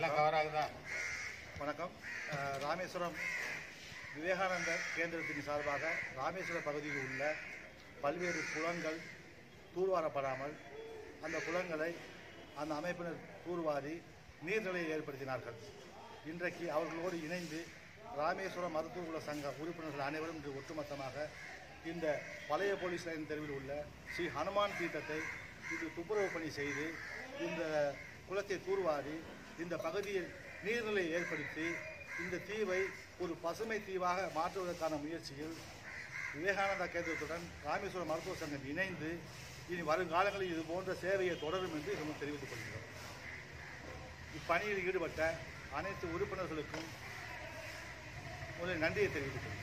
எல்லாம் கவர் ஆகுதா வணக்கம் அஹ், ராமேஸ்வரம் விவேகானந்த கேந்திரத்தின் சார்பாக ராமேஸ்வரம் பகுதியில் உள்ள பல்வேறு குளங்கள் தூர்வாரப்படாமல் அந்த குளங்களை அந்த அமைப்பினர் தூர்வாரி நீர்நிலையை ஏற்படுத்தினார்கள் இன்றைக்கு அவர்களோடு இணைந்து ராமேஸ்வரம் மருத்துவ குல சங்க உறுப்பினர்கள் அனைவரும் இன்று ஒட்டுமொத்தமாக இந்த பழைய போலீஸ் லைன் தெருவில் உள்ள ஸ்ரீ ஹனுமான் தீர்த்தத்தை இது துப்புரவு பணி செய்து இந்த குளத்தை தூர்வாரி இந்த பகுதியில் நீர்நிலை ஏற்படுத்தி இந்த தீவை ஒரு பசுமை தீவாக மாற்றுவதற்கான முயற்சியில் விவேகானந்தா கேந்திரத்துடன் ராமேஸ்வரம் மருத்துவ சங்கம் இணைந்து இனி வருங்காலங்களில் இது போன்ற சேவையை தொடரும் என்று நம்ம தெரிவித்துக் கொள்கிறோம் இப்பணியில் ஈடுபட்ட அனைத்து உறுப்பினர்களுக்கும் முதலில் நன்றியை தெரிவித்துக் கொள்கிறேன்